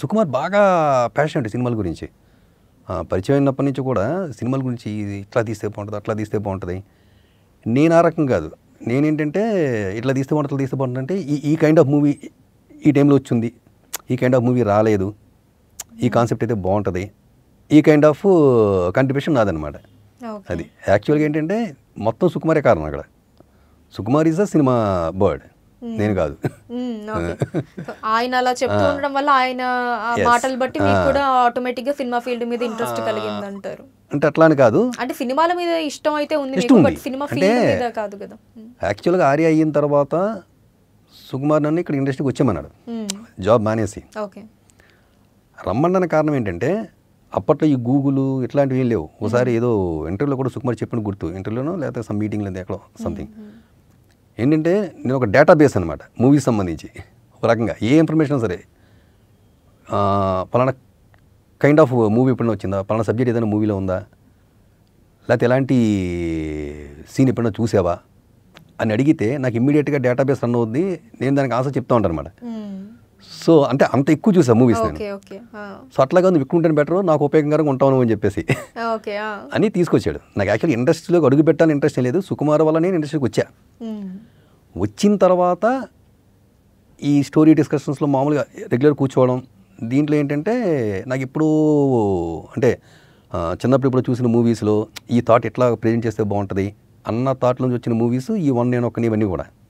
సుకుమార్ బాగా ప్యాషనెట్ సినిమాల గురించి ఆ, పరిచయం అయినప్పటి నుంచి కూడా సినిమాల గురించి ఇది ఇట్లా తీస్తే బాగుంటుంది అట్లా తీస్తే బాగుంటుంది నేను ఆ రకం కాదు నేనేంటంటే ఇట్లా తీస్తే బాగుంటుంది ఇట్లా తీస్తే బాగుంటుంది అంటే ఈ ఈ కైండ్ ఆఫ్ మూవీ ఈ టైంలో వచ్చింది ఈ కైండ్ ఆఫ్ మూవీ రాలేదు ఈ కాన్సెప్ట్ అయితే బాగుంటుంది ఈ కైండ్ ఆఫ్ కంట్రిబ్యూషన్ నాదనమాట ఓకే అది యాక్చువల్గా ఏంటంటే మొత్తం సుకుమారే కారణం అక్కడ Sukumar is a cinema bird నేను కాదు మ్మ్, ఓకే. సో ఆయన అలా చెప్తూ ఉండడం వల్ల ఆయన ఆ Yes. మాటలు బట్టి మీకు ఆ. కూడా ఆటోమేటిక్ గా సినిమా ఫీల్డ్ మీద ఇంట్రెస్ట్ కలిగింది అంటారు అంటే అట్లా అని కాదు అంటే సినిమాల మీద ఇష్టం అయితే ఉంది ఇష్టం మీకు ఉంది. బట్ సినిమా అంటే- ఫీల్డ్ మీద కాదు కదా మ్మ్. యాక్చువల్గా ఆర్య అయిన తర్వాత సుకుమార్ నన్ను ఇక్కడ ఇండస్ట్రీకి వచ్చామన్నాడు మ్మ్. జాబ్ మానేసి ఓకే రమ్మన్న కారణం ఏంటంటే అప్పట్లో ఈ గూగుల్ ఇట్లాంటివి ఏం లేవు ఒకసారి ఏదో ఇంటర్వ్యూలో కూడా సుకుమార్ చెప్పిన గుర్తు ఇంటర్వ్యూలోనో లేకపోతే సమ్ మీటింగ్లో ఎక్కడో సంథింగ్ ఏంటంటే నేను ఒక డేటాబేస్ అనమాట మూవీస్ సంబంధించి ఒక రకంగా ఏ ఇన్ఫర్మేషన్ సరే ఆ, పలానా కైండ్ ఆఫ్ మూవీ ఎప్పుడైనా వచ్చిందా పలానా సబ్జెక్ట్ ఏదైనా మూవీలో ఉందా లేకపోతే ఎలాంటి సీన్ ఎప్పుడైనా చూసావా అని అడిగితే నాకు ఇమ్మీడియట్గా డేటాబేస్ రన్ అవుద్ది నేను దానికి ఆన్సర్ చెప్తా ఉంటాను అనమాట మ్మ్. సో అంటే అంత ఎక్కువ చూసా మూవీస్ నేను ఓకే ఓకే ఆ. సో అట్లాగా నువ్వు ఎక్కువ ఉంటేనే బెటర్ నాకు ఉపయోగకరంగా ఉంటాను అని చెప్పేసి ఓకే ఆ. అని తీసుకొచ్చాడు నాకు యాక్చువల్లీ ఇండస్ట్రీలోకి అడుగు పెట్టాలని ఇంట్రెస్ట్ లేదు సుకుమార్ వల్ల నేను ఇండస్ట్రీకి వచ్చా మ్మ్. వచ్చిన తర్వాత ఈ స్టోరీ డిస్కషన్స్లో మామూలుగా రెగ్యులర్ కూర్చోవడం దీంట్లో ఏంటంటే నాకు ఇప్పుడు అంటే ఆ, చిన్నప్పుడు ఇప్పుడు చూసిన మూవీస్లో ఈ థాట్ ఎట్లా ప్రజెంట్ చేస్తే బాగుంటుంది అన్న థాట్ నుంచి వచ్చిన మూవీస్ ఈ వన్ నేను ఒక్కని ఇవన్నీ కూడా